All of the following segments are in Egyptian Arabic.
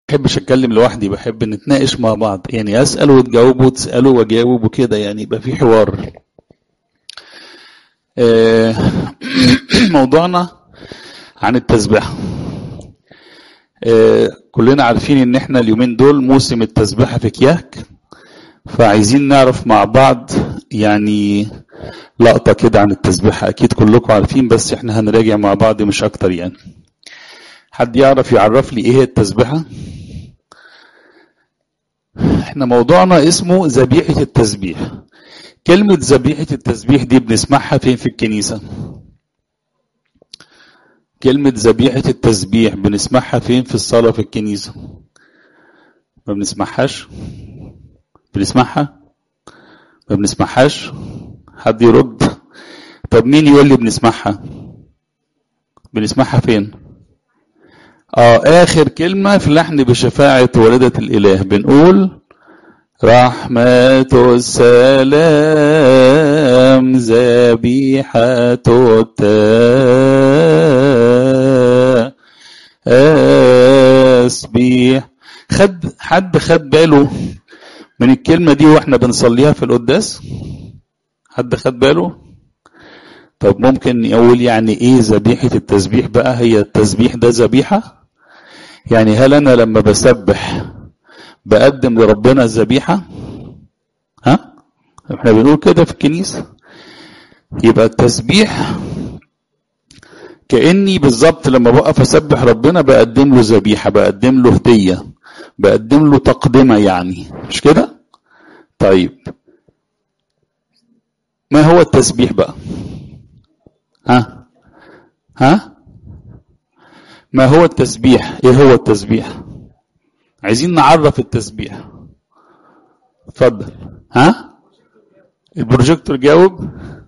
بحبش اتكلم لوحدي بحب نتناقش مع بعض يعني اسال وتجاوبوا وتسالوا واجاوب وكده يعني يبقى في حوار آه، موضوعنا عن التسبيحه آه، كلنا عارفين ان احنا اليومين دول موسم التسبيحه في كياك فعايزين نعرف مع بعض يعني لقطة كده عن التسبيحة أكيد كلكم عارفين بس إحنا هنراجع مع بعض مش أكتر يعني حد يعرف يعرف لي إيه هي التسبيحة؟ إحنا موضوعنا اسمه ذبيحة التسبيح كلمة ذبيحة التسبيح دي بنسمعها فين في الكنيسة؟ كلمة ذبيحة التسبيح بنسمعها فين في الصلاة في الكنيسة؟ ما بنسمعهاش؟ بنسمعها؟ ما بنسمعهاش؟ حد يرد؟ طب مين يقول لي بنسمعها؟ بنسمعها فين؟ اه اخر كلمة في لحن بشفاعة والدة الاله بنقول رحمة السلام ذبيحة التسبيح خد حد خد باله من الكلمة دي واحنا بنصليها في القداس حد خد باله طب ممكن يقول يعني ايه ذبيحة التسبيح بقى هي التسبيح ده ذبيحة يعني هل انا لما بسبح بقدم لربنا الذبيحة ها احنا بنقول كده في الكنيسة يبقى التسبيح كأني بالظبط لما بقف اسبح ربنا بقدم له ذبيحة بقدم له هدية بقدم له تقدمة يعني مش كده طيب ما هو التسبيح بقى ها ها ما هو التسبيح ايه هو التسبيح عايزين نعرف التسبيح اتفضل ها البروجيكتور جاوب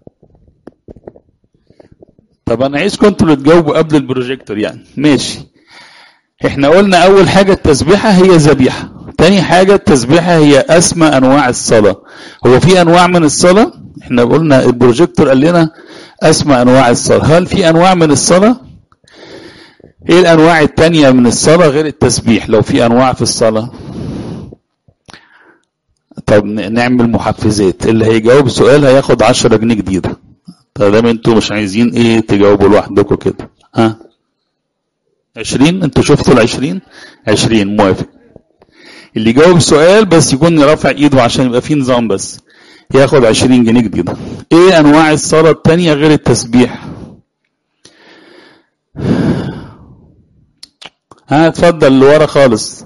طب انا عايزكم انتوا اللي تجاوبوا قبل البروجيكتور يعني ماشي احنا قلنا اول حاجة التسبيحة هي ذبيحة تاني حاجة التسبيحة هي اسمى انواع الصلاة هو في انواع من الصلاة احنا قلنا البروجيكتور قال لنا اسمى انواع الصلاة هل في انواع من الصلاة ايه الانواع التانية من الصلاة غير التسبيح لو في انواع في الصلاة طب نعمل محفزات اللي هيجاوب سؤال هياخد عشرة جنيه جديدة طالما انتوا مش عايزين ايه تجاوبوا لوحدكم كده ها عشرين انتوا شفتوا العشرين عشرين موافق اللي يجاوب سؤال بس يكون رافع ايده عشان يبقى في نظام بس ياخد عشرين جنيه جديدة ايه انواع الصلاة التانية غير التسبيح ها اتفضل اللي ورا خالص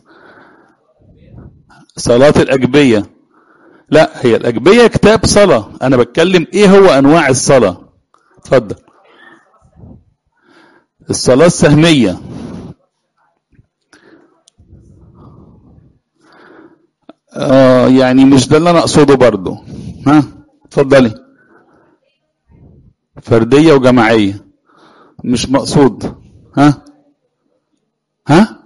صلاة الأجبية لا هي الأجبية كتاب صلاة أنا بتكلم إيه هو أنواع الصلاة اتفضل الصلاة السهمية آه يعني مش ده اللي أنا أقصده برضو ها اتفضلي فردية وجماعية مش مقصود ها ها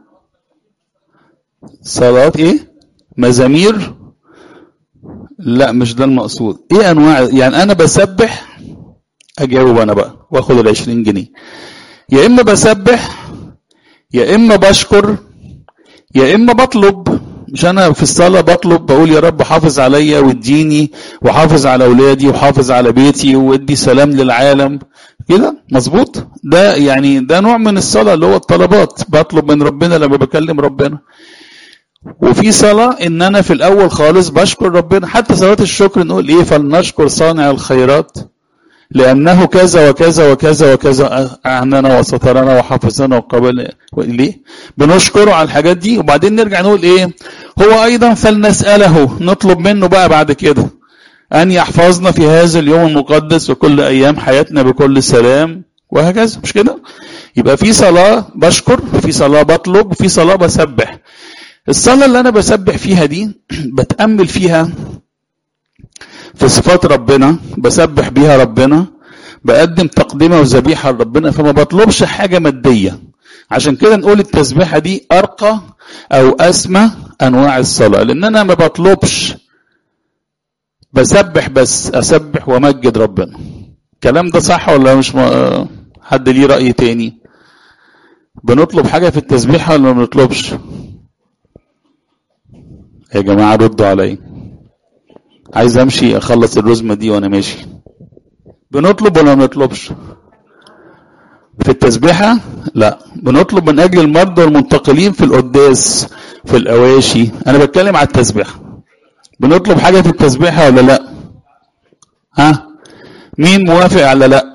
صلاة ايه مزامير لا مش ده المقصود ايه انواع يعني انا بسبح اجاوب انا بقى واخد ال 20 جنيه يا اما بسبح يا اما بشكر يا اما بطلب مش انا في الصلاه بطلب بقول يا رب حافظ عليا واديني وحافظ على اولادي وحافظ على بيتي وادي سلام للعالم كده مظبوط ده يعني ده نوع من الصلاه اللي هو الطلبات بطلب من ربنا لما بكلم ربنا وفي صلاة إن أنا في الأول خالص بشكر ربنا حتى صلاة الشكر نقول إيه فلنشكر صانع الخيرات لأنه كذا وكذا وكذا وكذا أعننا وسترنا وحفظنا وقبل ليه؟ بنشكره على الحاجات دي وبعدين نرجع نقول إيه؟ هو أيضا فلنسأله نطلب منه بقى بعد كده أن يحفظنا في هذا اليوم المقدس وكل أيام حياتنا بكل سلام وهكذا مش كده؟ يبقى في صلاة بشكر في صلاة بطلب وفي صلاة بسبح الصلاة اللي أنا بسبح فيها دي بتأمل فيها في صفات ربنا بسبح بيها ربنا بقدم تقدمة وذبيحة لربنا فما بطلبش حاجة مادية عشان كده نقول التسبيحة دي أرقى أو أسمى أنواع الصلاة لأن أنا ما بطلبش بسبح بس أسبح وأمجد ربنا الكلام ده صح ولا مش م... حد ليه رأي تاني بنطلب حاجة في التسبيحة ولا ما بنطلبش يا جماعة ردوا عليا عايز امشي اخلص الرزمة دي وانا ماشي بنطلب ولا ما بنطلبش في التسبيحة لا بنطلب من اجل المرضى والمنتقلين في القداس في الاواشي انا بتكلم على التسبيحة بنطلب حاجة في التسبيحة ولا لا ها مين موافق على لا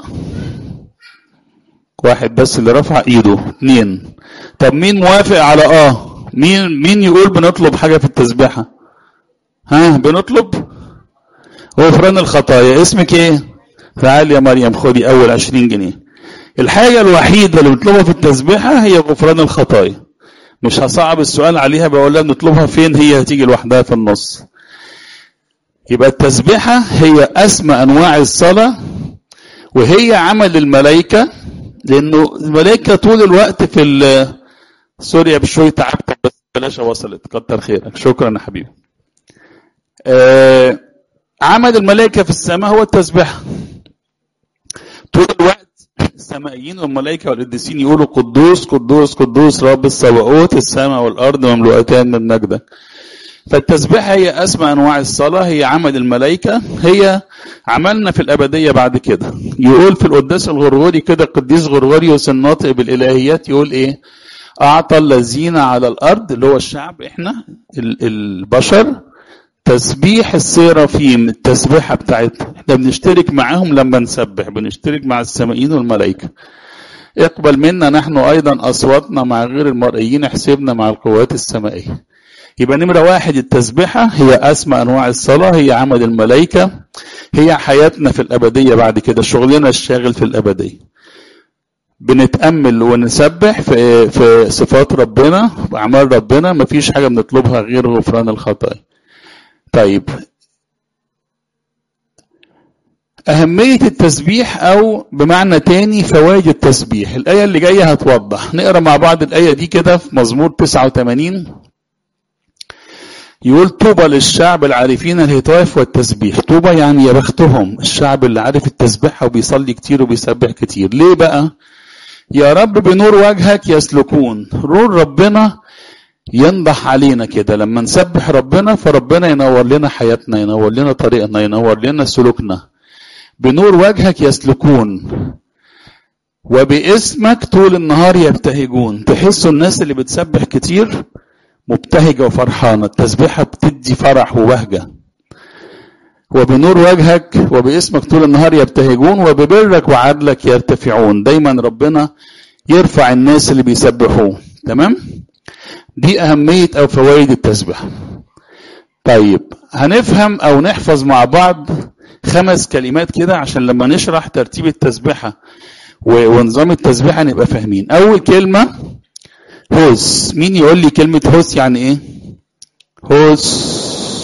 واحد بس اللي رفع ايده اتنين طب مين موافق على اه مين مين يقول بنطلب حاجة في التسبيحة ها بنطلب غفران الخطايا اسمك ايه تعال يا مريم خدي اول عشرين جنيه الحاجة الوحيدة اللي بنطلبها في التسبيحة هي غفران الخطايا مش هصعب السؤال عليها بقول لها بنطلبها فين هي هتيجي لوحدها في النص يبقى التسبيحة هي أسمى أنواع الصلاة وهي عمل الملائكة لأنه الملائكة طول الوقت في سوري بشوي تعبت بس بلاش وصلت كتر خيرك شكرا يا حبيبي آه عمل الملائكة في السماء هو التسبيحة طول الوقت السمائيين والملائكة والقديسين يقولوا قدوس قدوس قدوس رب السواقوت السماء والأرض مملوءتان من مجدك فالتسبيحة هي أسمى أنواع الصلاة هي عمل الملائكة هي عملنا في الأبدية بعد كده يقول في القداس الغرغوري كده القديس غرغوريوس الناطق بالإلهيات يقول إيه أعطى الذين على الأرض اللي هو الشعب إحنا البشر تسبيح السيرافيم التسبيحة بتاعتنا احنا بنشترك معاهم لما نسبح بنشترك مع السمائيين والملائكة اقبل منا نحن أيضا أصواتنا مع غير المرئيين احسبنا مع القوات السمائية يبقى نمرة واحد التسبيحة هي أسمى أنواع الصلاة هي عمل الملائكة هي حياتنا في الأبدية بعد كده شغلنا الشاغل في الأبدية بنتأمل ونسبح في في صفات ربنا وأعمال ربنا مفيش حاجة بنطلبها غير غفران الخطايا طيب أهمية التسبيح أو بمعنى تاني فوائد التسبيح الآية اللي جاية هتوضح نقرأ مع بعض الآية دي كده في مزمور 89 يقول طوبى للشعب العارفين الهتاف والتسبيح طوبى يعني يا بختهم الشعب اللي عارف التسبيح وبيصلي كتير وبيسبح كتير ليه بقى يا رب بنور وجهك يسلكون نور ربنا ينضح علينا كده لما نسبح ربنا فربنا ينور لنا حياتنا ينور لنا طريقنا ينور لنا سلوكنا بنور وجهك يسلكون وباسمك طول النهار يبتهجون تحسوا الناس اللي بتسبح كتير مبتهجة وفرحانة التسبيحة بتدي فرح وبهجة وبنور وجهك وباسمك طول النهار يبتهجون وببرك وعدلك يرتفعون دايما ربنا يرفع الناس اللي بيسبحوه تمام دي أهمية أو فوائد التسبيح طيب هنفهم أو نحفظ مع بعض خمس كلمات كده عشان لما نشرح ترتيب التسبيحة ونظام التسبيحة نبقى فاهمين أول كلمة هوس مين يقول لي كلمة هوس يعني ايه هوس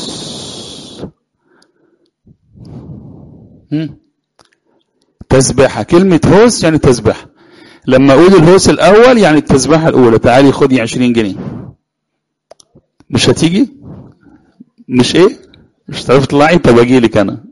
تسبيحة كلمة هوس يعني تسبيحة لما اقول الهوس الاول يعني التسبيحة الاولى تعالي خدي عشرين جنيه مش هتيجي مش ايه مش هتعرفي تطلعي طب اجي لك انا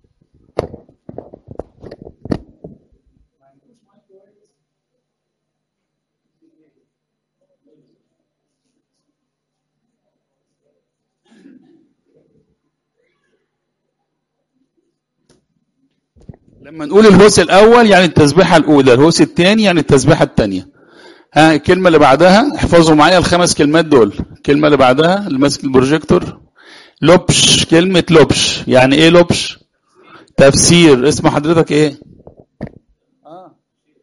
لما نقول الهوس الاول يعني التسبيحه الاولى الهوس الثاني يعني التسبيحه الثانيه ها الكلمه اللي بعدها احفظوا معايا الخمس كلمات دول الكلمه اللي بعدها اللي ماسك البروجيكتور لبش كلمه لبش يعني ايه لبش تفسير اسم حضرتك ايه اه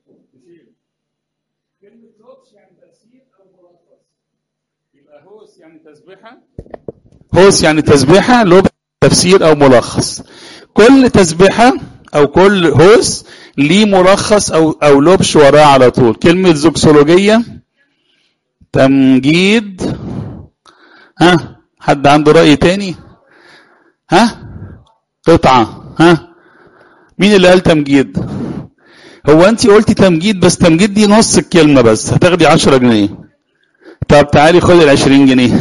كلمه لبش يعني تفسير او ملخص يبقى هوس يعني تسبيحه هوس يعني تسبيحه لبش تفسير او ملخص كل تسبيحه او كل هوس ليه ملخص او او لبش وراه على طول كلمه زوكسولوجيه تمجيد ها حد عنده راي تاني ها قطعه ها مين اللي قال تمجيد هو انت قلتي تمجيد بس تمجيد دي نص الكلمه بس هتاخدي 10 جنيه طب تعالي خدي ال 20 جنيه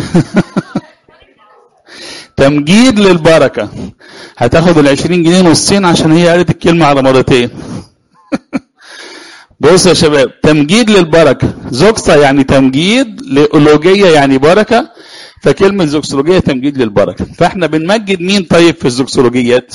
تمجيد للبركة هتاخد ال 20 جنيه نصين عشان هي قالت الكلمة على مرتين بص يا شباب تمجيد للبركة زوكسا يعني تمجيد لأولوجية يعني بركة فكلمة زوكسولوجية تمجيد للبركة فاحنا بنمجد مين طيب في الزوكسولوجيات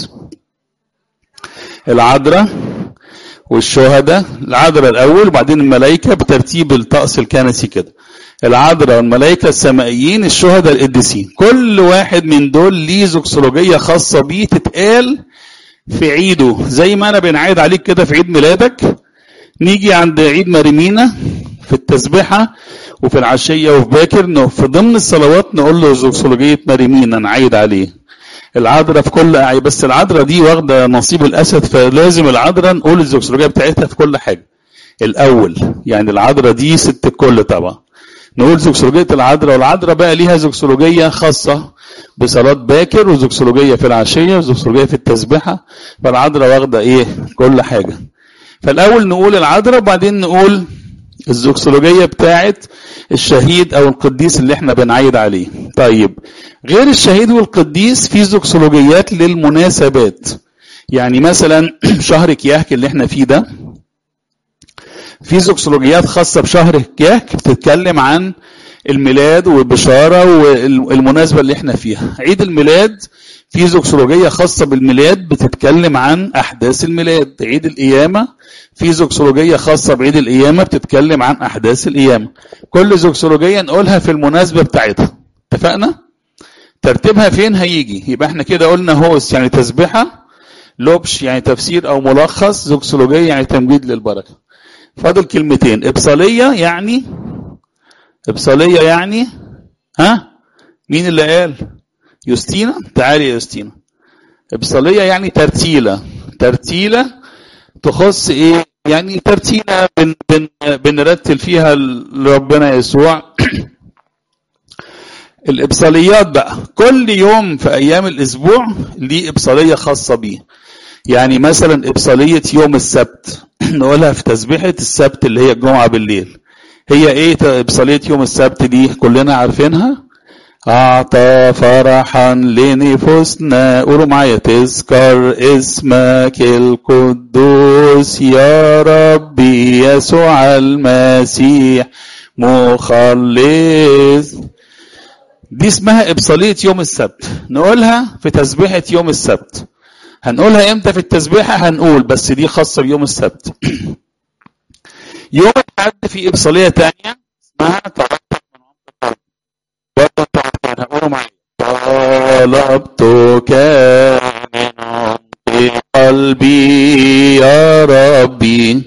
العذراء والشهداء العذراء الأول وبعدين الملائكة بترتيب الطقس الكنسي كده العذراء والملائكة السمائيين الشهداء القديسين كل واحد من دول ليه زوكسولوجية خاصة بيه تتقال في عيده زي ما أنا بنعيد عليك كده في عيد ميلادك نيجي عند عيد مريمينا في التسبيحة وفي العشية وفي باكر في ضمن الصلوات نقول له زوكسولوجية مريمينا نعيد عليه العذراء في كل أعي بس العذراء دي واخدة نصيب الأسد فلازم العذراء نقول الزوكسولوجية بتاعتها في كل حاجة الأول يعني العذراء دي ست الكل طبعا نقول زوكسولوجية العذراء والعذراء بقى ليها زوكسولوجية خاصة بصلاة باكر وزوكسولوجية في العشية وزوكسولوجية في التسبيحة فالعذراء واخدة إيه كل حاجة فالأول نقول العذراء وبعدين نقول الزوكسولوجية بتاعت الشهيد أو القديس اللي احنا بنعيد عليه طيب غير الشهيد والقديس في زوكسولوجيات للمناسبات يعني مثلا شهر كياك اللي احنا فيه ده في زوكسولوجيات خاصة بشهر كياك بتتكلم عن الميلاد والبشارة والمناسبة اللي احنا فيها عيد الميلاد في زوكسولوجية خاصة بالميلاد بتتكلم عن أحداث الميلاد عيد القيامة في زوكسولوجية خاصة بعيد القيامة بتتكلم عن أحداث القيامة كل زوكسولوجية نقولها في المناسبة بتاعتها اتفقنا؟ ترتيبها فين هيجي يبقى احنا كده قلنا هوس يعني تسبحة لوبش يعني تفسير أو ملخص زوكسولوجية يعني تمجيد للبركة فاضل كلمتين إبصالية يعني إبصالية يعني ها مين اللي قال يوستينا تعالي يا يوستينا إبصالية يعني ترتيلة ترتيلة تخص إيه يعني ترتيلة بن بن بنرتل فيها لربنا يسوع الإبصاليات بقى كل يوم في أيام الأسبوع ليه إبصالية خاصة بيه يعني مثلا إبصالية يوم السبت نقولها في تسبيحة السبت اللي هي الجمعة بالليل هي ايه إبصالية يوم السبت دي كلنا عارفينها أعطى فرحا لنفوسنا قولوا معايا تذكر اسمك القدوس يا ربي يسوع المسيح مخلص دي اسمها إبصالية يوم السبت نقولها في تسبيحة يوم السبت هنقولها امتى في التسبيحة هنقول بس دي خاصة بيوم السبت يوم الحد في إبصالية تانية اسمها ترتب من عمق هقولوا معايا طلبتك من عمق قلبي يا ربي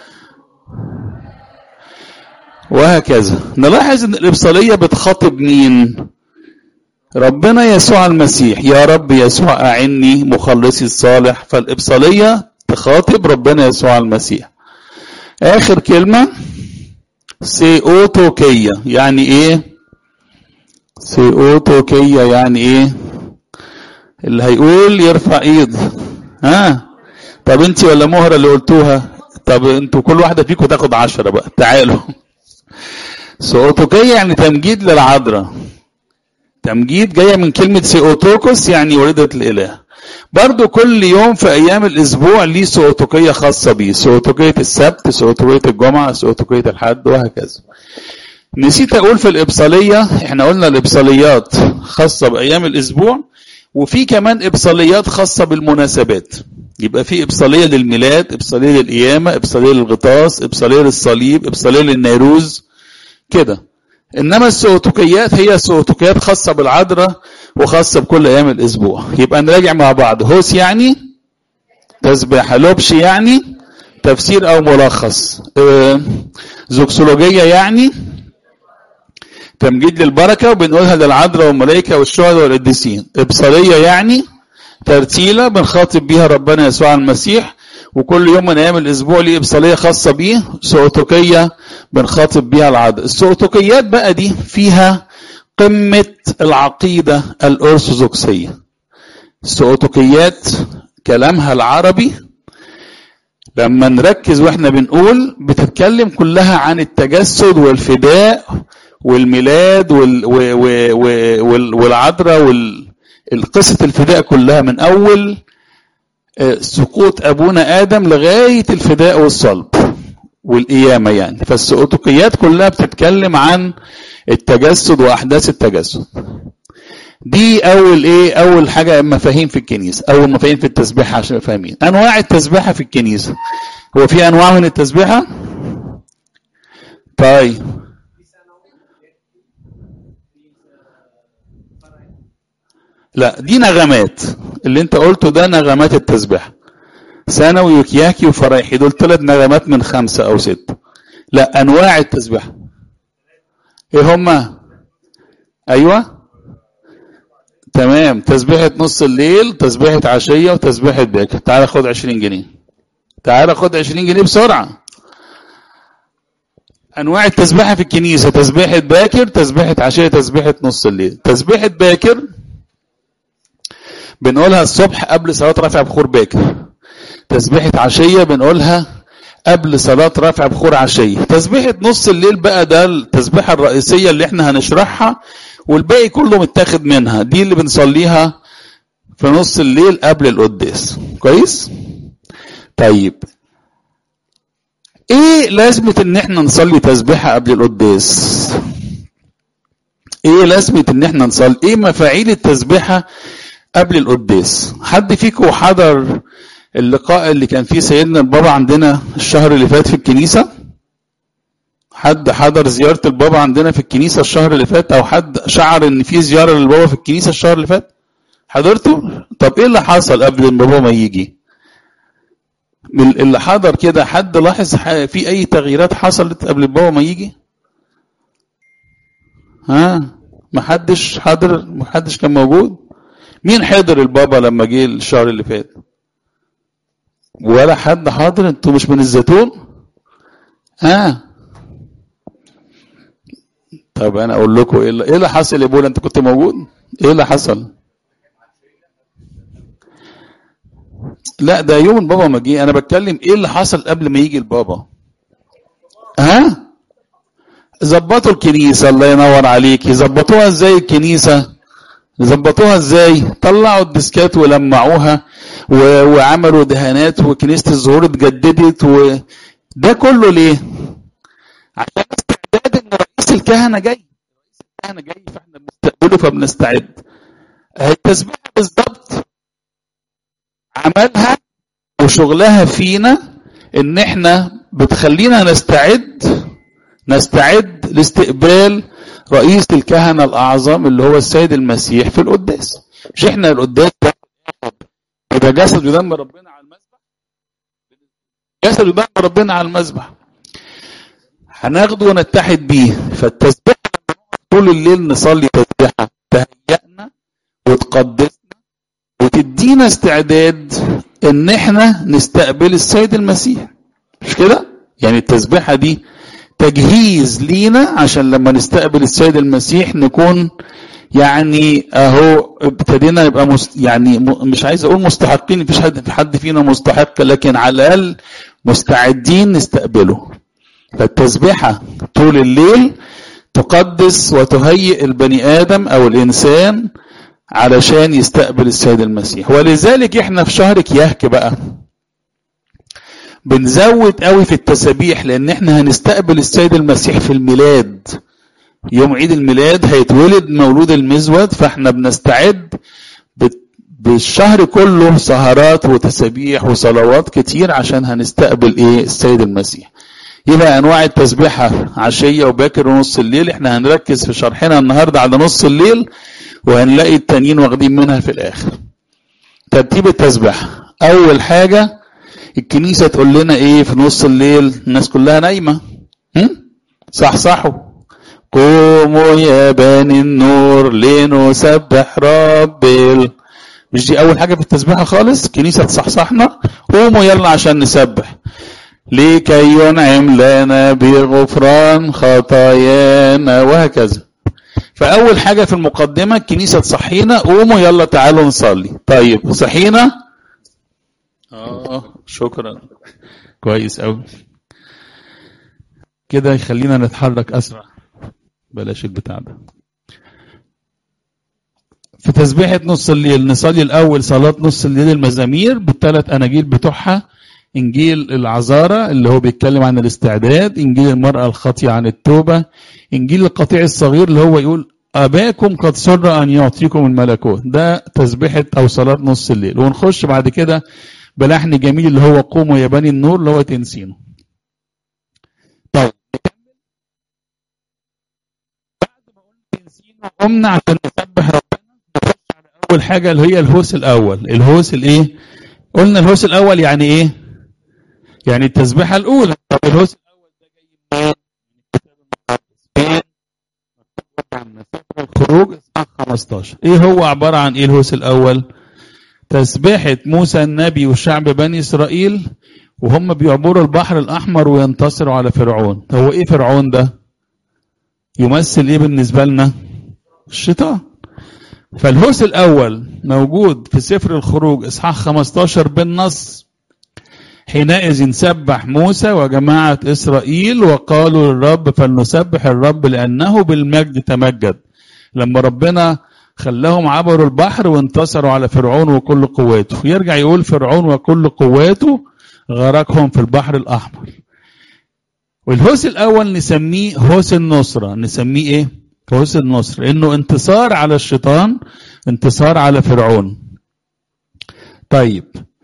وهكذا نلاحظ ان الإبصالية بتخاطب مين ربنا يسوع المسيح يا رب يسوع أعني مخلصي الصالح فالإبصالية تخاطب ربنا يسوع المسيح آخر كلمة سيئوتوكية يعني إيه سيئوتوكية يعني إيه اللي هيقول يرفع إيد ها طب انت ولا مهرة اللي قلتوها طب انتوا كل واحدة فيكم تاخد عشرة بقى تعالوا سيئوتوكية يعني تمجيد للعذراء تمجيد جاية من كلمة سيئوتوكوس يعني ولدة الإله برضو كل يوم في أيام الأسبوع ليه سيئوتوكية خاصة بيه سيئوتوكية السبت سيئوتوكية الجمعة سيئوتوكية الحد وهكذا نسيت أقول في الإبصالية إحنا قلنا الإبصاليات خاصة بأيام الأسبوع وفي كمان إبصاليات خاصة بالمناسبات يبقى في إبصالية للميلاد إبصالية للقيامة إبصالية للغطاس إبصالية للصليب إبصالية للنيروز كده انما السؤتوكيات هي سؤتوكيات خاصة بالعذراء وخاصة بكل ايام الاسبوع يبقى نراجع مع بعض هوس يعني تسبيحة لوبش يعني تفسير او ملخص اه زوكسولوجية يعني تمجيد للبركة وبنقولها للعذراء والملائكة والشهداء والقديسين ابصارية يعني ترتيلة بنخاطب بيها ربنا يسوع المسيح وكل يوم من ايام الاسبوع ليه ابصاليه خاصه بيه سؤتوكيه بنخاطب بيها العاده السؤتوكيات بقى دي فيها قمه العقيده الارثوذكسيه السؤتوكيات كلامها العربي لما نركز واحنا بنقول بتتكلم كلها عن التجسد والفداء والميلاد وال وال والعذراء والقصه الفداء كلها من اول سقوط ابونا ادم لغايه الفداء والصلب والقيامه يعني فالسؤتوقيات كلها بتتكلم عن التجسد واحداث التجسد دي اول ايه اول حاجه مفاهيم في الكنيسه اول مفاهيم في التسبيحه عشان نبقى فاهمين انواع التسبيحه في الكنيسه هو في انواع من التسبيحه طيب لا دي نغمات اللي انت قلته ده نغمات التسبيحه ثانوي وكياكي وفرايحي دول ثلاث نغمات من خمسه او سته لا انواع التسبيحه ايه هما ايوه تمام تسبيحة نص الليل تسبيحة عشية وتسبيحة باكر تعال خد 20 جنيه تعال خد 20 جنيه بسرعة انواع التسبيحة في الكنيسة تسبيحة باكر تسبيحة عشية تسبيحة نص الليل تسبيحة باكر بنقولها الصبح قبل صلاة رفع بخور باكر تسبيحة عشية بنقولها قبل صلاة رفع بخور عشية تسبيحة نص الليل بقى ده التسبيحة الرئيسية اللي احنا هنشرحها والباقي كله متاخد منها دي اللي بنصليها في نص الليل قبل القداس كويس طيب ايه لازمة ان احنا نصلي تسبيحة قبل القداس ايه لازمة ان احنا نصلي ايه مفاعيل التسبيحة قبل القداس حد فيكم حضر اللقاء اللي كان فيه سيدنا البابا عندنا الشهر اللي فات في الكنيسة حد حضر زيارة البابا عندنا في الكنيسة الشهر اللي فات او حد شعر ان في زيارة للبابا في الكنيسة الشهر اللي فات حضرته طب ايه اللي حصل قبل البابا ما يجي من اللي حضر كده حد لاحظ في اي تغييرات حصلت قبل البابا ما يجي ها ما حدش حضر ما حدش كان موجود مين حضر البابا لما جه الشهر اللي فات ولا حد حاضر انتوا مش من الزيتون ها طب انا اقول لكم ايه اللي, إيه اللي حصل يا بولا انت كنت موجود ايه اللي حصل لا ده يوم البابا ما جه انا بتكلم ايه اللي حصل قبل ما يجي البابا ها ظبطوا الكنيسه الله ينور عليك يظبطوها ازاي الكنيسه ظبطوها ازاي طلعوا الديسكات ولمعوها و... وعملوا دهانات وكنيسه الزهور اتجددت وده كله ليه عشان استعداد ان رئيس الكهنه جاي رئيس الكهنه جاي فاحنا بنستقبله فبنستعد التسبيحه بالظبط عملها وشغلها فينا ان احنا بتخلينا نستعد نستعد لاستقبال رئيس الكهنة الأعظم اللي هو السيد المسيح في القداس مش احنا القداس ده يبقى جسد ودم ربنا على المذبح جسد ودم ربنا على المذبح هناخده ونتحد بيه فالتسبيح طول الليل نصلي تسبيحة تهيئنا وتقدسنا وتدينا استعداد ان احنا نستقبل السيد المسيح مش كده يعني التسبيحة دي تجهيز لينا عشان لما نستقبل السيد المسيح نكون يعني اهو ابتدينا نبقى مست يعني مش عايز اقول مستحقين مفيش حد في حد فينا مستحق لكن على الاقل مستعدين نستقبله فالتسبيحه طول الليل تقدس وتهيئ البني ادم او الانسان علشان يستقبل السيد المسيح ولذلك احنا في شهر كيهك بقى بنزود قوي في التسابيح لان احنا هنستقبل السيد المسيح في الميلاد يوم عيد الميلاد هيتولد مولود المزود فاحنا بنستعد بالشهر كله سهرات وتسابيح وصلوات كتير عشان هنستقبل ايه السيد المسيح يبقى انواع التسبيحه عشيه وباكر ونص الليل احنا هنركز في شرحنا النهارده على نص الليل وهنلاقي التانيين واخدين منها في الاخر ترتيب التسبيحه اول حاجه الكنيسة تقول لنا ايه في نص الليل الناس كلها نايمة صح صحوا قوموا يا بني النور لنسبح رب ال... مش دي اول حاجة في التسبيحة خالص الكنيسة تصحصحنا قوموا يلا عشان نسبح لكي ينعم لنا بغفران خطايانا وهكذا فاول حاجة في المقدمة الكنيسة تصحينا قوموا يلا تعالوا نصلي طيب صحينا اه شكرا كويس قوي كده يخلينا نتحرك اسرع بلاش البتاع ده في تسبيحة نص الليل نصلي الأول صلاة نص الليل المزامير بالثلاث أناجيل بتوعها إنجيل العذارة اللي هو بيتكلم عن الاستعداد إنجيل المرأة الخاطية عن التوبة إنجيل القطيع الصغير اللي هو يقول اباكم قد سر ان يعطيكم الملكوت ده تسبيحه او صلاه نص الليل ونخش بعد كده بلحن جميل اللي هو قوموا يا بني النور اللي هو تنسينه طيب بعد ما قلنا تنسينه قمنا عشان نسبح ربنا نخش على اول حاجه اللي هي الهوس الاول الهوس الايه قلنا الهوس الاول يعني ايه يعني التسبيحه الاولى طب الهوس الاول ده جاي منين فين عن سفر الخروج اصحاح 15 ايه هو عباره عن ايه الهوس الاول تسبيحه موسى النبي وشعب بني اسرائيل وهم بيعبروا البحر الاحمر وينتصروا على فرعون هو ايه فرعون ده يمثل ايه بالنسبه لنا الشيطان فالهوس الاول موجود في سفر الخروج اصحاح 15 بالنص حينئذ سبح موسى وجماعة إسرائيل وقالوا للرب فلنسبح الرب لأنه بالمجد تمجد لما ربنا خلاهم عبروا البحر وانتصروا على فرعون وكل قواته يرجع يقول فرعون وكل قواته غرقهم في البحر الأحمر والهوس الأول نسميه هوس النصرة نسميه إيه؟ هوس النصر إنه انتصار على الشيطان انتصار على فرعون طيب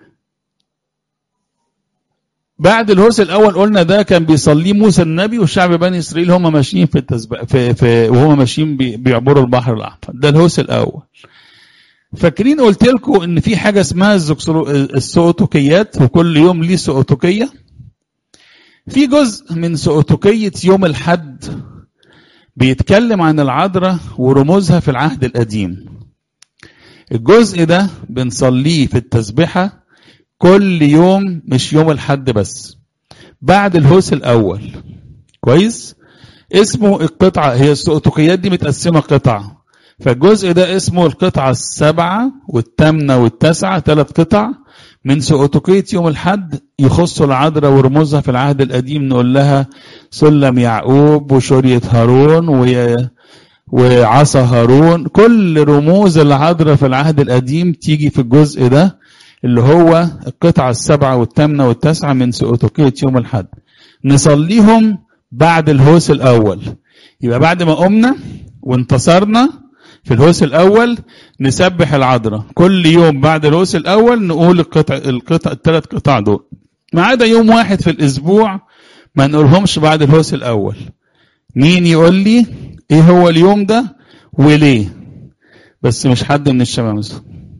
بعد الهوس الاول قلنا ده كان بيصليه موسى النبي وشعب بني اسرائيل هم ماشيين في التسبيح في, في وهم ماشيين بي بيعبروا البحر الاحمر ده الهوس الاول فاكرين قلت لكم ان في حاجه اسمها السؤتوكيات وكل يوم ليه سؤتوكيه في جزء من سؤتوكيه يوم الحد بيتكلم عن العذراء ورموزها في العهد القديم الجزء ده بنصليه في التسبيحه كل يوم مش يوم الحد بس بعد الهوس الاول كويس اسمه القطعه هي السؤتوكيات دي متقسمه قطع فالجزء ده اسمه القطعه السبعه والثامنه والتاسعه ثلاث قطع من سؤتوكية يوم الحد يخصوا العذراء ورموزها في العهد القديم نقول لها سلم يعقوب وشرية هارون و... وعصا هارون كل رموز العذراء في العهد القديم تيجي في الجزء ده اللي هو القطعة السبعة والثامنة والتاسعة من سؤتوكية يوم الحد نصليهم بعد الهوس الأول يبقى بعد ما قمنا وانتصرنا في الهوس الأول نسبح العذراء كل يوم بعد الهوس الأول نقول القطع القطع الثلاث قطع دول ما عدا يوم واحد في الأسبوع ما نقولهمش بعد الهوس الأول مين يقول لي إيه هو اليوم ده وليه بس مش حد من الشمامسة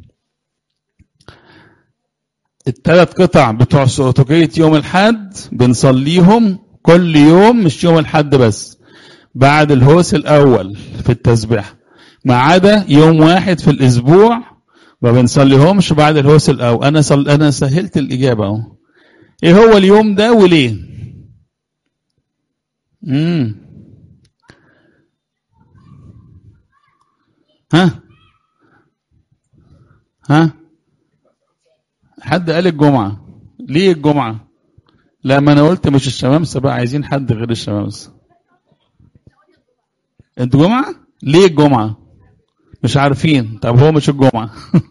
الثلاث قطع بتوع سؤتوكية يوم الحد بنصليهم كل يوم مش يوم الحد بس بعد الهوس الأول في التسبيح ما عدا يوم واحد في الأسبوع ما بنصليهمش بعد الهوس الأول أنا صل... أنا سهلت الإجابة أهو إيه هو اليوم ده وليه؟ امم ها ها حد قال الجمعة ليه الجمعة لا ما انا قلت مش الشمامسة بقى عايزين حد غير الشمامسة انتوا جمعة ليه الجمعة مش عارفين طب هو مش الجمعة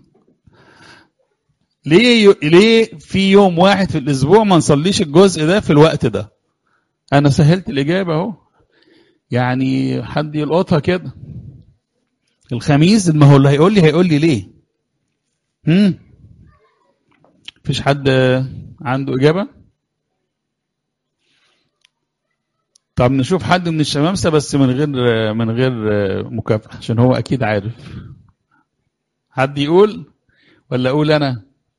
ليه ي... ليه في يوم واحد في الاسبوع ما نصليش الجزء ده في الوقت ده انا سهلت الاجابة اهو يعني حد يلقطها كده الخميس ما هو اللي هيقول لي هيقول لي ليه هم مفيش حد عنده إجابة؟ طب نشوف حد من الشمامسة بس من غير من غير مكافأة عشان هو أكيد عارف. حد يقول ولا أقول أنا؟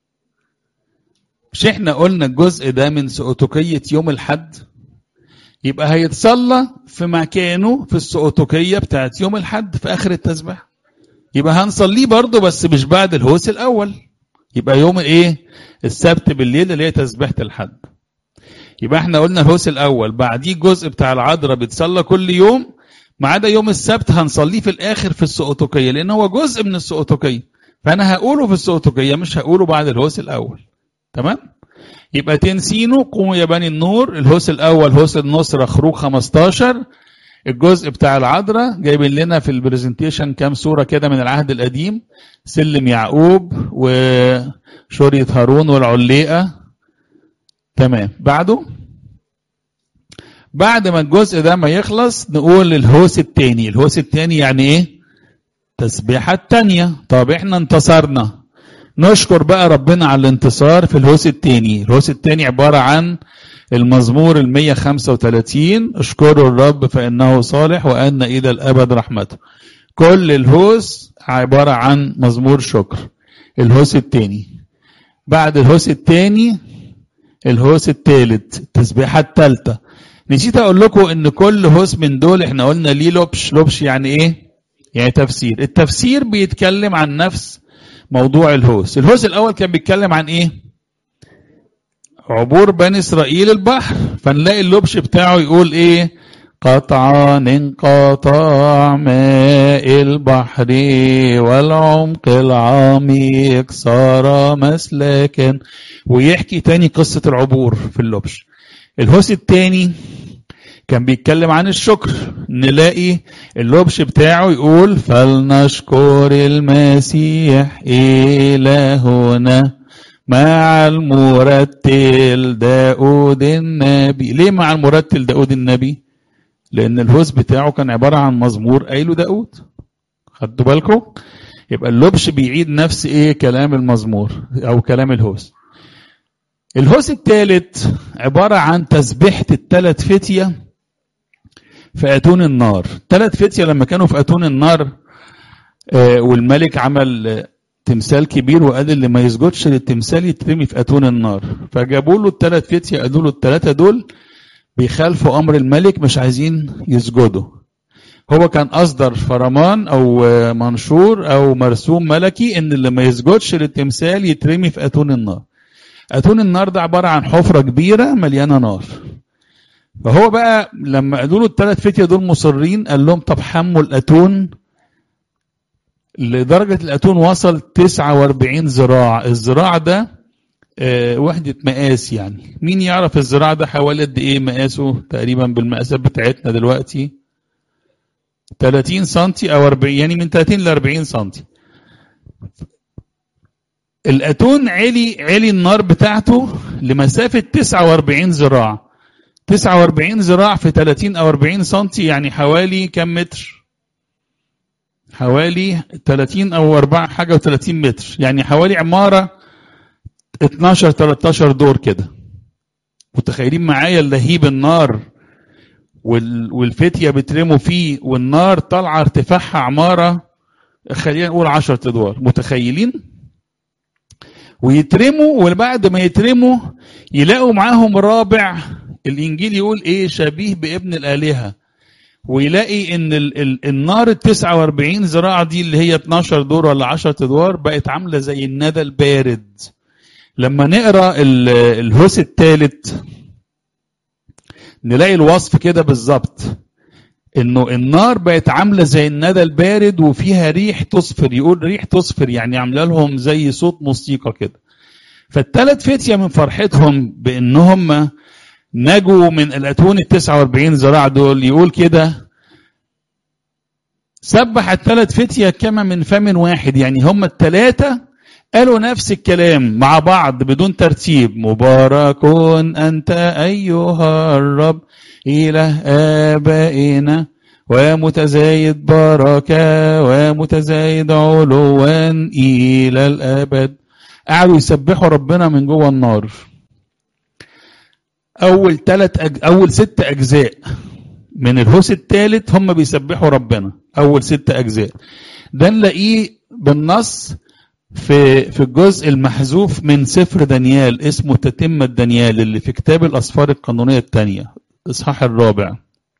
مش إحنا قلنا الجزء ده من سؤتوكية يوم الحد؟ يبقى هيتصلى في مكانه في السؤتوكية بتاعت يوم الحد في آخر التسبيح. يبقى هنصليه برضه بس مش بعد الهوس الأول. يبقى يوم الايه السبت بالليل اللي هي تسبيحه الحد يبقى احنا قلنا الهوس الاول بعديه الجزء بتاع العذراء بيتصلى كل يوم ما عدا يوم السبت هنصليه في الاخر في السؤتوكيه لان هو جزء من السؤتوكيه فانا هقوله في السؤتوكيه مش هقوله بعد الهوس الاول تمام يبقى تنسينه قوموا يا بني النور الهوس الاول هوس النصره خروج 15 الجزء بتاع العذراء جايبين لنا في البرزنتيشن كام صوره كده من العهد القديم سلم يعقوب وشورية هارون والعليقة تمام بعده بعد ما الجزء ده ما يخلص نقول الهوس التاني الهوس التاني يعني ايه تسبيحة التانية طب احنا انتصرنا نشكر بقى ربنا على الانتصار في الهوس التاني الهوس التاني عبارة عن المزمور ال 135 اشكروا الرب فإنه صالح وأن إلى الأبد رحمته كل الهوس عبارة عن مزمور شكر الهوس التاني بعد الهوس التاني الهوس التالت التسبيحة التالتة نسيت اقول لكم ان كل هوس من دول احنا قلنا ليه لبش لبش يعني ايه يعني تفسير التفسير بيتكلم عن نفس موضوع الهوس الهوس الاول كان بيتكلم عن ايه عبور بني اسرائيل البحر فنلاقي اللبش بتاعه يقول ايه قطعا انقطاع ماء البحر والعمق العميق صار مسلكا ويحكي تاني قصة العبور في اللبش الهوس التاني كان بيتكلم عن الشكر نلاقي اللبش بتاعه يقول فلنشكر المسيح إلهنا مع المرتل داود النبي ليه مع المرتل داود النبي لأن الهوس بتاعه كان عبارة عن مزمور قايله داود خدوا بالكم يبقى اللبش بيعيد نفس ايه كلام المزمور او كلام الهوس الهوس الثالث عبارة عن تسبيحة الثلاث فتية في أتون النار ثلاث فتية لما كانوا في أتون النار آه والملك عمل آه تمثال كبير وقال اللي ما يسجدش للتمثال يترمي في أتون النار فجابوا له الثلاث فتية قالوا له الثلاثة دول بيخالفوا أمر الملك مش عايزين يسجدوا هو كان أصدر فرمان أو آه منشور أو مرسوم ملكي إن اللي ما يسجدش للتمثال يترمي في أتون النار أتون النار ده عبارة عن حفرة كبيرة مليانة نار فهو بقى لما قالوا له الثلاث فتية دول مصرين قال لهم طب حموا الأتون لدرجة الأتون وصل 49 ذراع الذراع ده آه وحدة مقاس يعني مين يعرف الذراع ده حوالي قد ايه مقاسه تقريبا بالمقاسات بتاعتنا دلوقتي 30 سنتي او 40 يعني من 30 ل 40 سنتي الاتون علي علي النار بتاعته لمسافة 49 ذراع 49 ذراع في 30 او 40 سنتي يعني حوالي كم متر حوالي 30 او 4 حاجة و30 متر يعني حوالي عمارة 12 13 دور كده متخيلين معايا لهيب النار والفتية بترموا فيه والنار طالعة ارتفاعها عمارة خلينا نقول 10 ادوار متخيلين؟ ويترموا وبعد ما يترموا يلاقوا معاهم رابع الانجيل يقول ايه شبيه بابن الالهه ويلاقي ان ال ال النار ال 49 ذراع دي اللي هي 12 دور ولا 10 ادوار بقت عامله زي الندى البارد لما نقرا الهوس الثالث نلاقي الوصف كده بالظبط انه النار بقت عامله زي الندى البارد وفيها ريح تصفر يقول ريح تصفر يعني عامله لهم زي صوت موسيقى كده فالثلاث فتيه من فرحتهم بانهم نجوا من الاتون ال 49 ذراع دول يقول كده سبح الثلاث فتيه كما من فم واحد يعني هم الثلاثه قالوا نفس الكلام مع بعض بدون ترتيب مبارك انت ايها الرب إله آبائنا ومتزايد بركة ومتزايد علوا إلى الأبد قعدوا يسبحوا ربنا من جوه النار أول ثلاث أج... أول ست أجزاء من الهوس الثالث هم بيسبحوا ربنا أول ست أجزاء ده نلاقيه بالنص في في الجزء المحذوف من سفر دانيال اسمه تتمة دانيال اللي في كتاب الأسفار القانونية الثانية الإصحاح الرابع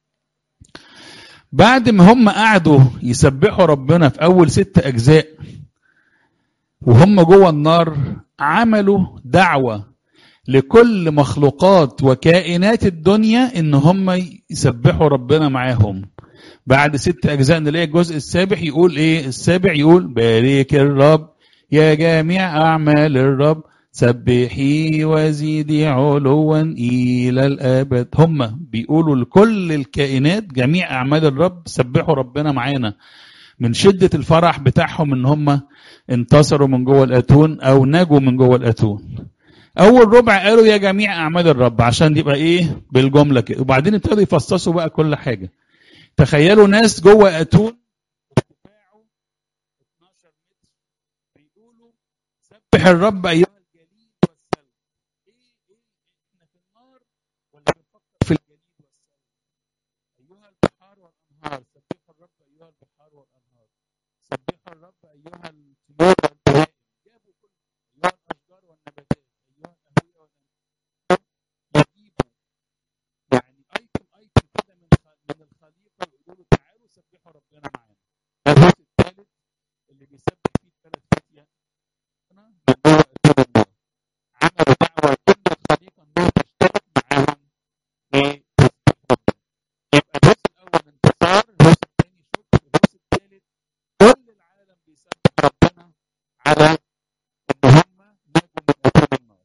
بعد ما هم قعدوا يسبحوا ربنا في أول ست أجزاء وهم جوه النار عملوا دعوة لكل مخلوقات وكائنات الدنيا إن هم يسبحوا ربنا معاهم بعد ست أجزاء نلاقي الجزء السابع يقول إيه السابع يقول بارك الرب يا جميع أعمال الرب سبحي وزيدي علوا إلى الأبد هم بيقولوا لكل الكائنات جميع أعمال الرب سبحوا ربنا معانا من شدة الفرح بتاعهم إن هم انتصروا من جوه الأتون أو نجوا من جوه الأتون اول ربع قالوا يا جميع اعمال الرب عشان يبقى ايه بالجمله كده وبعدين ابتدوا يفصصوا بقى كل حاجه تخيلوا ناس جوه اتون ارتفاعه 12 متر بيقولوا سبح الرب ايها الجليد والسلم ايه ايه احنا في النار ولا بنفكر في الجليد والسلم ايها البحار والانهار سبحوا الرب ايها البحار والانهار سبحوا الرب ايها الطيور والبهائم جابوا كل ايها الاشجار والنباتات ايها الاهويه والانهار يجيبوا يعني ايتم ايتم كده من خ- من الخليقه ويقولوا له تعالوا سبحوا ربنا معانا ده الجزء الثالث اللي بيسبح فيه الثلاث فتيات من جوه اتون النار عملوا دعوه لكل الخليقه انها تشترك معاهم في تسبيح ربنا يبقى الهوس الاول انتصار الهوس الثاني شكر الهوس الثالث كل العالم بيسبح ربنا على ان هم نجوا من اتون النار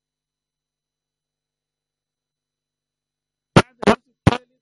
بعد الهوس الثالث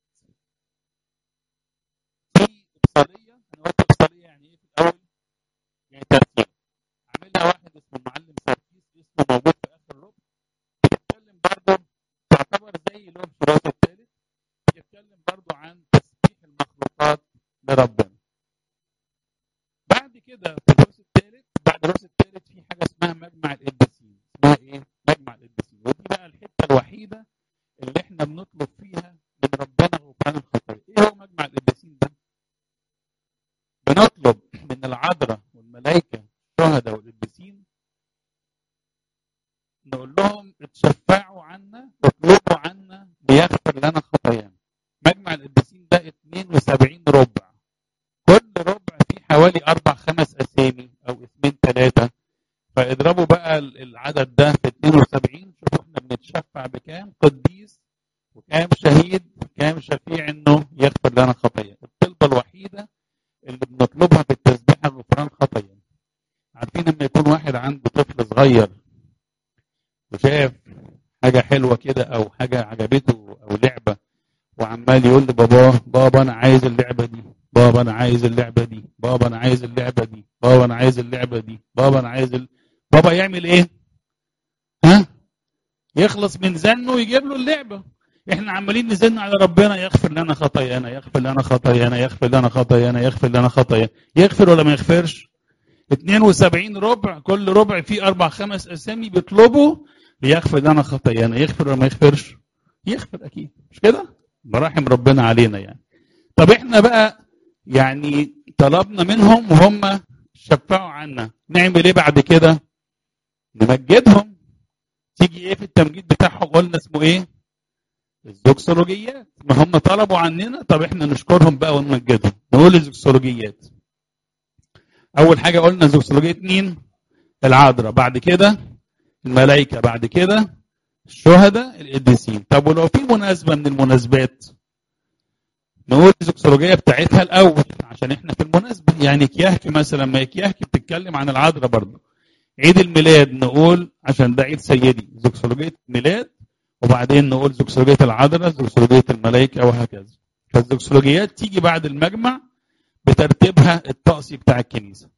في ابصاريه انا قلت ابصاريه يعني ايه في الاول؟ يعني ترتيب عاملها واحد اسمه المعلم سركيس اسمه موجود في اخر ربع بيتكلم برضه تعتبر زي لون في الراس الثالث بيتكلم برضه عن تسبيح المخلوقات لربنا بعد كده في الراس الثالث بعد الراس الثالث في حاجه اسمها مجمع القديسين اسمها ايه؟ مجمع القديسين ودي بقى الحته الوحيده اللي احنا بنطلب فيها من ربنا غفران الخطايا ايه هو مجمع القديسين ده؟ بنطلب من العذراء والملائكه الشهداء والقديسين نقول لهم اتشفعوا عنا واطلبوا عنا ليغفر لنا خطايانا مجمع القديسين ده 72 ربع كل ربع فيه حوالي اربع خمس اسامي او اسمين ثلاثه فاضربوا بقى ال- العدد ده في 72 شوفوا احنا بنتشفع بكام قديس وكام شهيد وكام شفيع انه يغفر لنا خطايا الطلبه الوحيده اللي بنطلبها في التسبيحه غفران خطايا عارفين لما يكون واحد عنده طفل صغير وشاف حاجه حلوه كده او حاجه عجبته او لعبه وعمال يقول لباباه بابا انا عايز اللعبه دي بابا انا عايز اللعبه دي بابا انا عايز اللعبه دي بابا انا عايز اللعبه دي بابا انا عايز ال... بابا يعمل ايه ها يخلص من زنه ويجيب له اللعبه احنا عمالين نزن على ربنا يغفر لنا خطايانا يغفر لنا خطايانا يغفر لنا خطايانا يغفر لنا خطايانا يغفر ولا ما يغفرش 72 ربع كل ربع فيه اربع خمس اسامي بيطلبوا ليغفر لنا خطايانا يغفر ولا ما يغفرش يغفر اكيد مش كده مراحم ربنا علينا يعني طب احنا بقى يعني طلبنا منهم وهم شفعوا عنا نعمل ايه بعد كده نمجدهم تيجي ايه في التمجيد بتاعهم قلنا اسمه ايه الزوكسولوجيات ما هم طلبوا عننا طب احنا نشكرهم بقى ونمجدهم نقول الزوكسولوجيات اول حاجه قلنا زوكسولوجيه مين العذراء بعد كده الملائكه بعد كده الشهداء القديسين طب ولو في مناسبه من المناسبات نقول الزوكسولوجيه بتاعتها الاول عشان احنا في المناسبه يعني كياهكي مثلا ما كياهكي بتتكلم عن العذراء برضه عيد الميلاد نقول عشان ده عيد سيدي زوكسولوجيه الميلاد وبعدين نقول زوكسولوجيه العذراء زوكسولوجيه الملائكه وهكذا فالزوكسولوجيات تيجي بعد المجمع بترتيبها الطقسي بتاع الكنيسه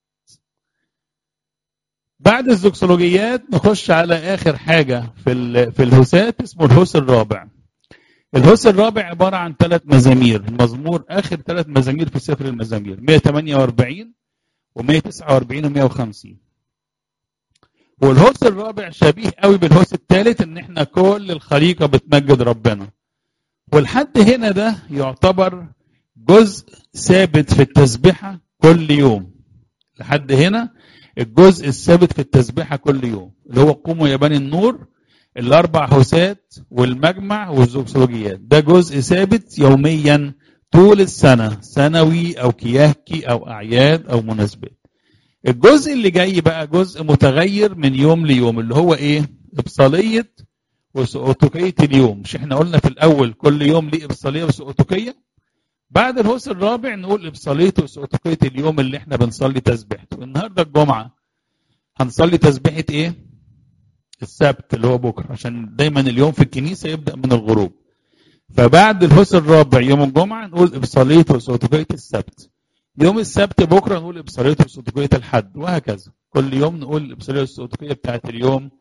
بعد الزوكسولوجيات نخش على اخر حاجه في ال- في الهوسات اسمه الهوس الرابع الهوس الرابع عباره عن ثلاث مزامير مزمور اخر ثلاث مزامير في سفر المزامير 148 و149 و150 والهوس الرابع شبيه قوي بالهوس الثالث ان احنا كل الخليقه بتمجد ربنا والحد هنا ده يعتبر جزء ثابت في التسبيحه كل يوم لحد هنا الجزء الثابت في التسبيحه كل يوم اللي هو قوموا يا بني النور الاربع هوسات والمجمع والزوكسولوجيات ده جزء ثابت يوميا طول السنه سنوي او كياكي او اعياد او مناسبات الجزء اللي جاي بقى جزء متغير من يوم ليوم اللي هو ايه ابصاليه وسؤوتوكيه اليوم مش احنا قلنا في الاول كل يوم ليه ابصاليه وسؤوتوكيه بعد الهوس الرابع نقول ابصاليه وسؤوتوكيه اليوم اللي احنا بنصلي تسبيحته النهارده الجمعه هنصلي تسبيحه ايه السبت اللي هو بكره عشان دايما اليوم في الكنيسه يبدا من الغروب فبعد الهوس الرابع يوم الجمعه نقول ابصاليه وسؤوتوكيه السبت يوم السبت بكره نقول ابصاريه والصوتيكيه الحد وهكذا كل يوم نقول الابصاريه والصوتيكيه بتاعت اليوم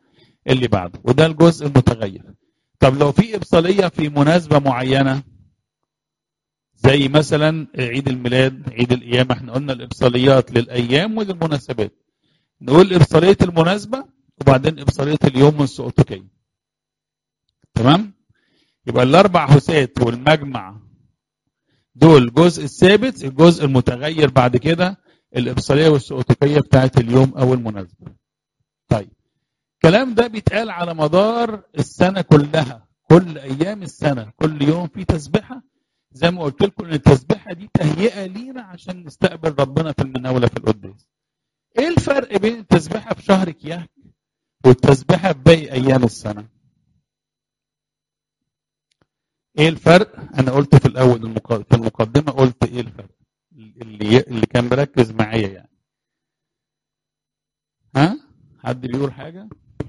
اللي بعده وده الجزء المتغير طب لو في ابصاليه في مناسبه معينه زي مثلا عيد الميلاد عيد القيامه احنا قلنا الابصاليات للايام وللمناسبات نقول ابصاليه المناسبه وبعدين ابصاليه اليوم والسؤتكيه تمام يبقى الاربع هسات والمجمع دول الجزء الثابت الجزء المتغير بعد كده الابصاليه والسؤتكيه بتاعت اليوم او المناسبه طيب الكلام ده بيتقال على مدار السنه كلها كل ايام السنه كل يوم في تسبيحه زي ما قلت لكم ان التسبيحه دي تهيئه لينا عشان نستقبل ربنا في المناوله في القداس ايه الفرق بين التسبيحه في شهر كياك والتسبيحه في باقي ايام السنه ايه الفرق انا قلت في الاول في المقدمه قلت ايه الفرق اللي اللي كان مركز معايا يعني ها حد بيقول حاجه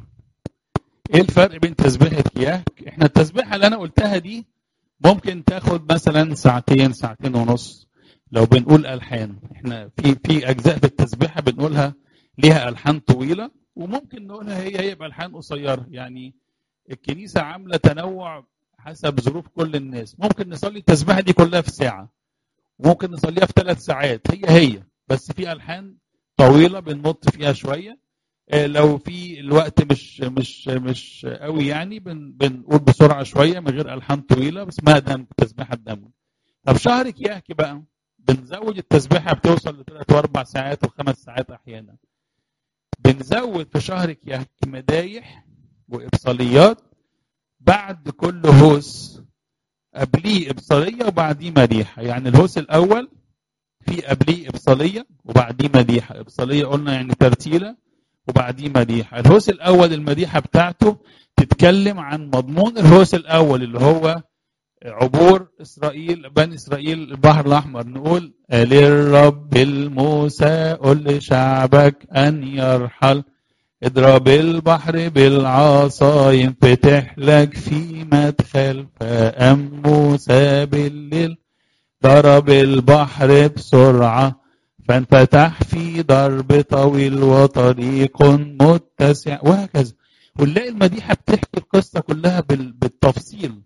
ايه الفرق بين تسبيحه كياك احنا التسبيحه اللي انا قلتها دي ممكن تاخد مثلا ساعتين ساعتين ونص لو بنقول الحان احنا في في اجزاء في التسبيحه بنقولها ليها الحان طويله وممكن نقولها هي هي بالحان قصيره يعني الكنيسه عامله تنوع حسب ظروف كل الناس ممكن نصلي التسبيحه دي كلها في ساعه ممكن نصليها في ثلاث ساعات هي هي بس في الحان طويله بنمط فيها شويه لو في الوقت مش مش مش قوي يعني بن بنقول بسرعه شويه من غير الحان طويله بس اسمها دم تسبيحه دم طب شهر كياكي بقى بنزود التسبيحه بتوصل لثلاث واربع ساعات وخمس ساعات احيانا بنزود في شهر كياكي مدايح وابصاليات بعد كل هوس قبليه ابصاليه وبعديه مديحه يعني الهوس الاول في قبليه ابصاليه وبعديه مديحه ابصاليه قلنا يعني ترتيله وبعديه مديحه الهوس الاول المديحه بتاعته تتكلم عن مضمون الهوس الاول اللي هو عبور اسرائيل بني اسرائيل البحر الاحمر نقول للرب الموسى قل لشعبك ان يرحل اضرب البحر بالعصا ينفتح لك في مدخل فقام موسى بالليل ضرب البحر بسرعة فانفتح في ضرب طويل وطريق متسع وهكذا ونلاقي المديحة بتحكي القصة كلها بالتفصيل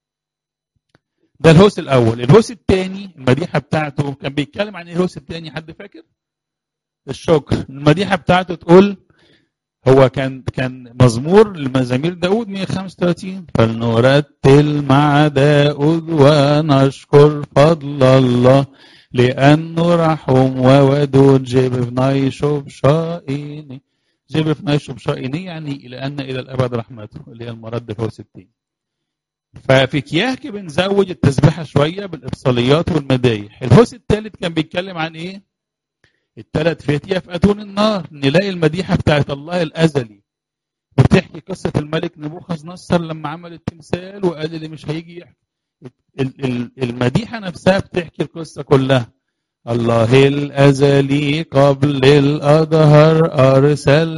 ده الهوس الأول الهوس الثاني المديحة بتاعته كان بيتكلم عن الهوس الثاني حد فاكر؟ الشكر المديحة بتاعته تقول هو كان كان مزمور لمزامير داود 135 فلنرتل مع داود ونشكر فضل الله لأنه رحم وودود جبفناي شبشائني جبفناي شبشائني يعني لأن إلى الأبد رحمته اللي هي المرد فوق 60 ففي كياك بنزود التسبيحة شوية بالإبصاليات والمدايح الهوس الثالث كان بيتكلم عن إيه؟ الثلاث فتية في أتون النار نلاقي المديحة بتاعت الله الأزلي بتحكي قصة الملك نبوخذ نصر لما عمل التمثال وقال اللي مش هيجي يحكي المديحة نفسها بتحكي القصة كلها الله الأزلي قبل الأظهر أرسل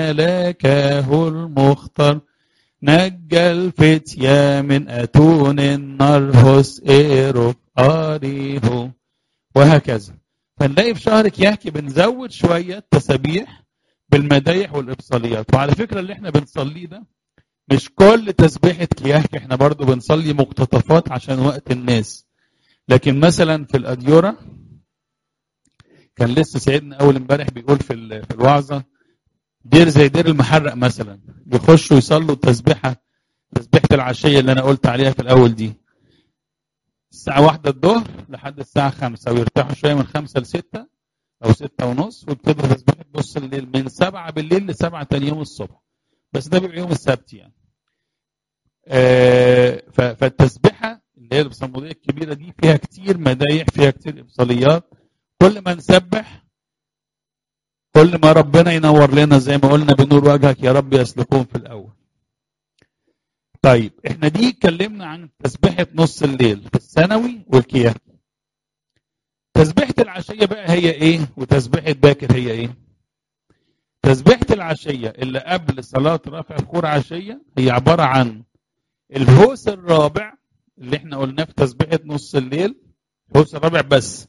ملكه المختار نجى الفتية من أتون النار هس إيروف أريهو وهكذا فنلاقي في شهر كياكي بنزود شوية تسابيح بالمدايح والإبصاليات وعلى فكرة اللي احنا بنصليه ده مش كل تسبيحة كياكي احنا برضو بنصلي مقتطفات عشان وقت الناس لكن مثلا في الأديورة كان لسه سيدنا أول امبارح بيقول في في الوعظة دير زي دير المحرق مثلا بيخشوا يصلوا التسبيحة تسبيحة العشية اللي أنا قلت عليها في الأول دي الساعة واحدة الظهر لحد الساعة خمسة ويرتاحوا شوية من خمسة لستة أو ستة ونص ويبتدوا تسبيحة نص الليل من سبعة بالليل لسبعة تاني يوم الصبح بس ده بيبقى يوم السبت يعني. آه فالتسبيحة اللي هي البصمودية الكبيرة دي فيها كتير مدايح فيها كتير إبصاليات كل ما نسبح كل ما ربنا ينور لنا زي ما قلنا بنور وجهك يا رب يسلكون في الأول. طيب احنا دي اتكلمنا عن تسبيحة نص الليل في الثانوي والكياك تسبيحة العشية بقى هي ايه وتسبيحة باكر هي ايه تسبيحة العشية اللي قبل صلاة رفع بخور عشية هي عبارة عن الهوس الرابع اللي احنا قلناه في تسبيحة نص الليل الهوس الرابع بس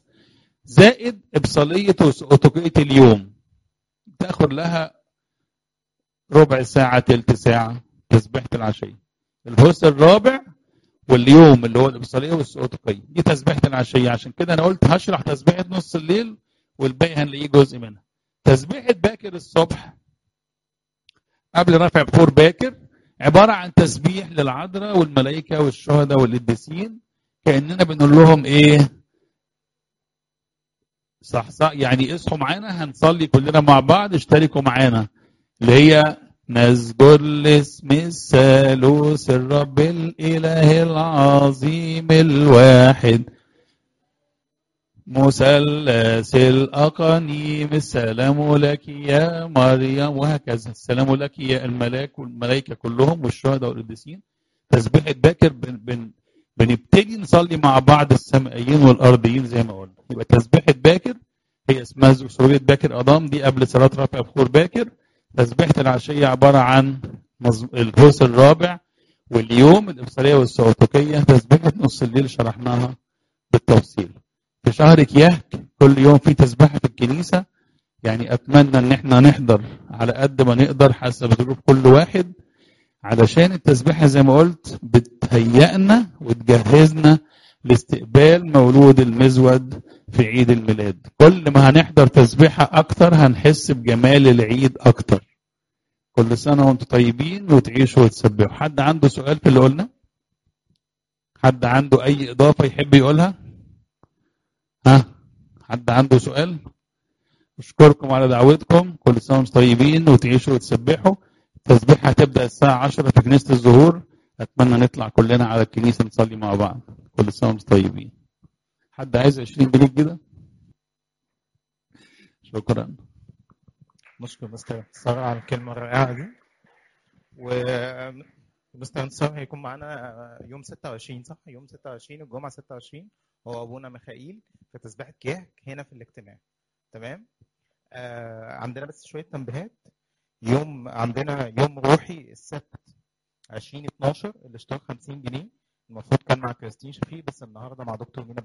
زائد إبصالية وتقية اليوم تاخد لها ربع ساعة تلت ساعة تسبيحة العشية الهوس الرابع واليوم اللي هو الإبصارية والسقوطية دي تسبيحة العشية عشان كده أنا قلت هشرح تسبيحة نص الليل والباقي هنلاقيه جزء منها تسبيحة باكر الصبح قبل رفع بخور باكر عبارة عن تسبيح للعذراء والملائكة والشهداء والقديسين كأننا بنقول لهم إيه صح صح يعني اصحوا معانا هنصلي كلنا مع بعض اشتركوا معانا اللي هي نسجد لاسم الثالوث الرب الإله العظيم الواحد مثلث الأقانيم السلام لك يا مريم وهكذا السلام لك يا الملاك والملائكة كلهم والشهداء والقديسين تسبيحة باكر بن بن بنبتدي نصلي مع بعض السمائيين والأرضيين زي ما قلنا يبقى تسبيحة باكر هي اسمها سورية باكر أضام دي قبل صلاة رفع بخور باكر تسبيحة العشية عبارة عن الهوس الرابع واليوم الإبصارية والسعوتكية تسبيحة نص الليل شرحناها بالتفصيل في شهر كياك كل يوم في تسبيحة في الكنيسة يعني أتمنى إن احنا نحضر على قد ما نقدر حسب ظروف كل واحد علشان التسبيحة زي ما قلت بتهيئنا وتجهزنا لاستقبال مولود المزود في عيد الميلاد كل ما هنحضر تسبيحة أكتر هنحس بجمال العيد أكتر كل سنة وانتم طيبين وتعيشوا وتسبحوا حد عنده سؤال في اللي قلنا حد عنده أي إضافة يحب يقولها ها حد عنده سؤال أشكركم على دعوتكم كل سنة وانتم طيبين وتعيشوا وتسبحوا التسبيحة هتبدأ الساعة 10 في كنيسة الزهور أتمنى نطلع كلنا على الكنيسة نصلي مع بعض كل سنة وانتم طيبين حد عايز 20 جنيه كده شكرا نشكر مستر انتصار على الكلمة الرائعة دي و مستر انتصار هيكون معانا يوم 26 صح؟ يوم 26 الجمعة 26 هو أبونا ميخائيل في تسبيحة كياك هنا في الاجتماع تمام؟ آه عندنا بس شوية تنبيهات يوم عندنا يوم روحي السبت 20 12 الاشتراك 50 جنيه المفروض كان مع كريستين شفيق بس النهارده مع دكتور مينا